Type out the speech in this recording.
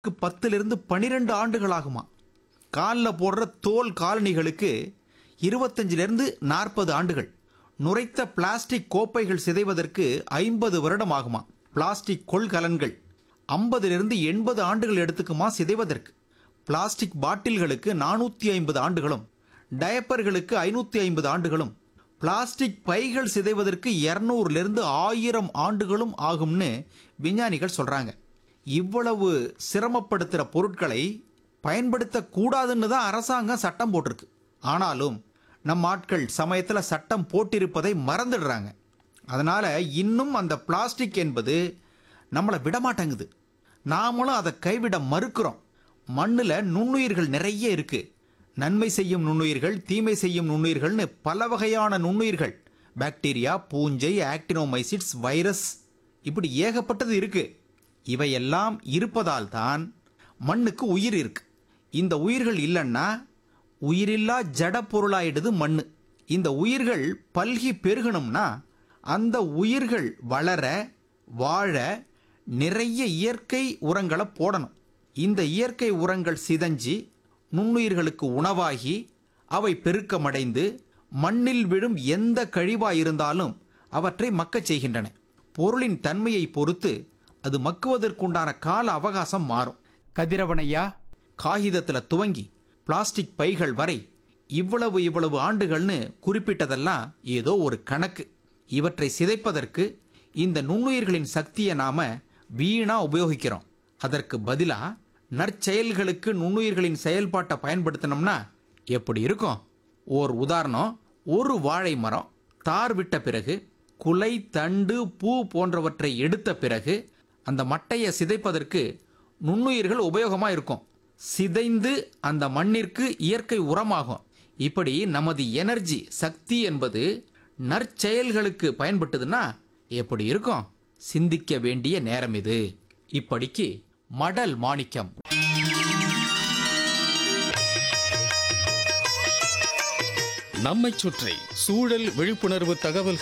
பத்திலிருந்து பனிரெண்டு ஆண்டுகள் ஆகுமா காலில் போடுற தோல் காலணிகளுக்கு இருபத்தஞ்சிலிருந்து நாற்பது ஆண்டுகள் நுரைத்த பிளாஸ்டிக் கோப்பைகள் சிதைவதற்கு ஐம்பது வருடம் ஆகுமா பிளாஸ்டிக் கொள்கலன்கள் ஐம்பதிலிருந்து எண்பது ஆண்டுகள் எடுத்துக்குமா சிதைவதற்கு பிளாஸ்டிக் பாட்டில்களுக்கு நானூற்றி ஐம்பது ஆண்டுகளும் டயப்பர்களுக்கு ஐநூற்றி ஐம்பது ஆண்டுகளும் பிளாஸ்டிக் பைகள் சிதைவதற்கு இரநூறுலேருந்து ஆயிரம் ஆண்டுகளும் ஆகும்னு விஞ்ஞானிகள் சொல்றாங்க இவ்வளவு சிரமப்படுத்துகிற பொருட்களை பயன்படுத்தக்கூடாதுன்னு தான் அரசாங்கம் சட்டம் போட்டிருக்கு ஆனாலும் நம் ஆட்கள் சமயத்தில் சட்டம் போட்டிருப்பதை மறந்துடுறாங்க அதனால இன்னும் அந்த பிளாஸ்டிக் என்பது நம்மளை விடமாட்டேங்குது நாமளும் அதை கைவிட மறுக்கிறோம் மண்ணில் நுண்ணுயிர்கள் நிறைய இருக்கு நன்மை செய்யும் நுண்ணுயிர்கள் தீமை செய்யும் நுண்ணுயிர்கள்னு பல வகையான நுண்ணுயிர்கள் பாக்டீரியா பூஞ்சை ஆக்டினோமைசிட்ஸ் வைரஸ் இப்படி ஏகப்பட்டது இருக்கு இவையெல்லாம் இருப்பதால் தான் மண்ணுக்கு உயிர் இருக்கு இந்த உயிர்கள் இல்லைன்னா உயிரில்லா ஜட பொருளாயிடுது மண்ணு இந்த உயிர்கள் பல்கி பெருகணும்னா அந்த உயிர்கள் வளர வாழ நிறைய இயற்கை உரங்களை போடணும் இந்த இயற்கை உரங்கள் சிதஞ்சி நுண்ணுயிர்களுக்கு உணவாகி அவை பெருக்கமடைந்து மண்ணில் விழும் எந்த கழிவாய் இருந்தாலும் அவற்றை மக்கச் செய்கின்றன பொருளின் தன்மையை பொறுத்து அது மக்குவதற்குண்டான கால அவகாசம் மாறும் கதிரவனையா காகிதத்தில் துவங்கி பிளாஸ்டிக் பைகள் வரை இவ்வளவு இவ்வளவு ஆண்டுகள்னு குறிப்பிட்டதெல்லாம் ஏதோ ஒரு கணக்கு இவற்றை சிதைப்பதற்கு இந்த நுண்ணுயிர்களின் சக்தியை நாம வீணா உபயோகிக்கிறோம் அதற்கு பதிலா நற்செயல்களுக்கு நுண்ணுயிர்களின் செயல்பாட்டை பயன்படுத்தினோம்னா எப்படி இருக்கும் ஓர் உதாரணம் ஒரு வாழை மரம் தார் விட்ட பிறகு குலை தண்டு பூ போன்றவற்றை எடுத்த பிறகு அந்த மட்டையை சிதைப்பதற்கு நுண்ணுயிர்கள் உபயோகமா இருக்கும் சிதைந்து அந்த மண்ணிற்கு இயற்கை உரமாகும் இப்படி நமது எனர்ஜி சக்தி என்பது நற்செயல்களுக்கு பயன்பட்டதுன்னா எப்படி இருக்கும் சிந்திக்க வேண்டிய நேரம் இது இப்படிக்கு மடல் மாணிக்கம் நம்மைச் சுற்றி சூழல் விழிப்புணர்வு தகவல்கள்